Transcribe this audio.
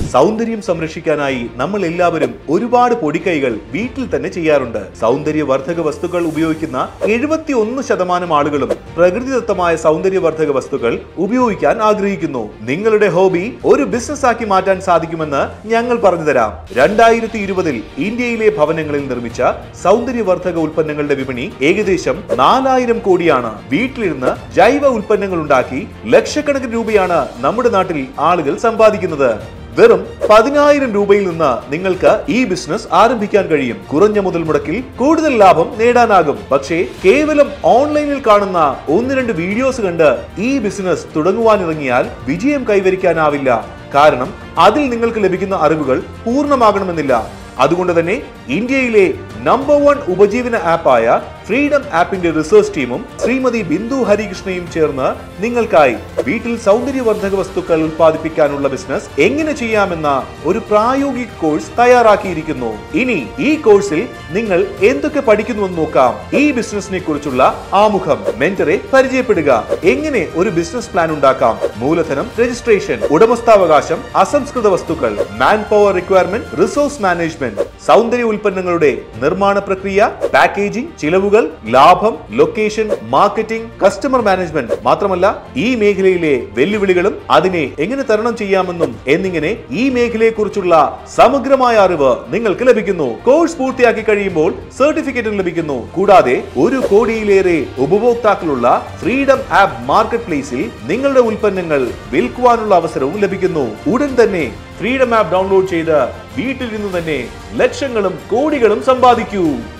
സൗന്ദര്യം സംരക്ഷിക്കാനായി നമ്മൾ എല്ലാവരും ഒരുപാട് പൊടിക്കൈകൾ വീട്ടിൽ തന്നെ ചെയ്യാറുണ്ട് സൗന്ദര്യവർദ്ധക വസ്തുക്കൾ ഉപയോഗിക്കുന്ന എഴുപത്തി ഒന്ന് ശതമാനം ആളുകളും പ്രകൃതിദത്തമായ സൗന്ദര്യവർദ്ധക വസ്തുക്കൾ ഉപയോഗിക്കാൻ ആഗ്രഹിക്കുന്നു നിങ്ങളുടെ ഹോബി ഒരു ബിസിനസ് ആക്കി മാറ്റാൻ സാധിക്കുമെന്ന് ഞങ്ങൾ പറഞ്ഞു തരാം രണ്ടായിരത്തി ഇരുപതിൽ ഇന്ത്യയിലെ ഭവനങ്ങളിൽ നിർമ്മിച്ച സൗന്ദര്യവർദ്ധക ഉൽപ്പന്നങ്ങളുടെ വിപണി ഏകദേശം നാലായിരം കോടിയാണ് വീട്ടിലിരുന്ന് ജൈവ ഉൽപ്പന്നങ്ങൾ ഉണ്ടാക്കി ലക്ഷക്കണക്കിന് രൂപയാണ് നമ്മുടെ നാട്ടിൽ ആളുകൾ സമ്പാദിക്കുന്നത് വെറും പതിനായിരം രൂപയിൽ നിന്ന് നിങ്ങൾക്ക് ഈ ബിസിനസ് ആരംഭിക്കാൻ കഴിയും കുറഞ്ഞ മുതൽ മുടക്കിൽ കൂടുതൽ ലാഭം നേടാനാകും പക്ഷേ കേവലം ഓൺലൈനിൽ കാണുന്ന ഒന്ന് രണ്ട് വീഡിയോസ് കണ്ട് ഈ ബിസിനസ് തുടങ്ങുവാനിറങ്ങിയാൽ വിജയം കൈവരിക്കാനാവില്ല കാരണം അതിൽ നിങ്ങൾക്ക് ലഭിക്കുന്ന അറിവുകൾ പൂർണ്ണമാകണമെന്നില്ല അതുകൊണ്ട് തന്നെ ഇന്ത്യയിലെ നമ്പർ വൺ ഉപജീവന ആപ്പായ ഫ്രീഡം ആപ്പിന്റെ റിസർച്ച് ടീമും ശ്രീമതി ബിന്ദു ഹരികൃഷ്ണയും ചേർന്ന് നിങ്ങൾക്കായി വീട്ടിൽ സൗന്ദര്യവർദ്ധക വസ്തുക്കൾ ഉൽപ്പാദിപ്പിക്കാനുള്ള ബിസിനസ് എങ്ങനെ ചെയ്യാമെന്ന ഒരു പ്രായോഗിക കോഴ്സ് തയ്യാറാക്കിയിരിക്കുന്നു ഇനി ഈ കോഴ്സിൽ നിങ്ങൾ എന്തൊക്കെ പഠിക്കുന്നുവെന്ന് നോക്കാം ഈ ബിസിനസിനെ കുറിച്ചുള്ള ആമുഖം മെന്ററെ പരിചയപ്പെടുക എങ്ങനെ ഒരു ബിസിനസ് പ്ലാൻ ഉണ്ടാക്കാം മൂലധനം രജിസ്ട്രേഷൻ ഉടമസ്ഥാവകാശം അസംസ്കൃത വസ്തുക്കൾ manpower requirement resource management സൗന്ദര്യ ഉൽപ്പന്നങ്ങളുടെ നിർമ്മാണ പ്രക്രിയ പാക്കേജിംഗ് ചിലവുകൾ ലാഭം ലൊക്കേഷൻ മാർക്കറ്റിംഗ് കസ്റ്റമർ മാനേജ്മെന്റ് മാത്രമല്ല ഈ മേഖലയിലെ വെല്ലുവിളികളും അതിനെ എങ്ങനെ തരണം ചെയ്യാമെന്നും എന്നിങ്ങനെ ഈ മേഖലയെ കുറിച്ചുള്ള സമഗ്രമായ അറിവ് നിങ്ങൾക്ക് ലഭിക്കുന്നു കോഴ്സ് പൂർത്തിയാക്കി കഴിയുമ്പോൾ സർട്ടിഫിക്കറ്റും ലഭിക്കുന്നു കൂടാതെ ഒരു കോടിയിലേറെ ഉപഭോക്താക്കളുള്ള ഫ്രീഡം ആപ്പ് മാർക്കറ്റ് പ്ലേസിൽ നിങ്ങളുടെ ഉൽപ്പന്നങ്ങൾ വിൽക്കുവാനുള്ള അവസരവും ലഭിക്കുന്നു ഉടൻ തന്നെ ഫ്രീഡം ആപ്പ് ഡൗൺലോഡ് ചെയ്ത് വീട്ടിൽ നിന്ന് തന്നെ ലക്ഷങ്ങളും കോടികളും സമ്പാദിക്കൂ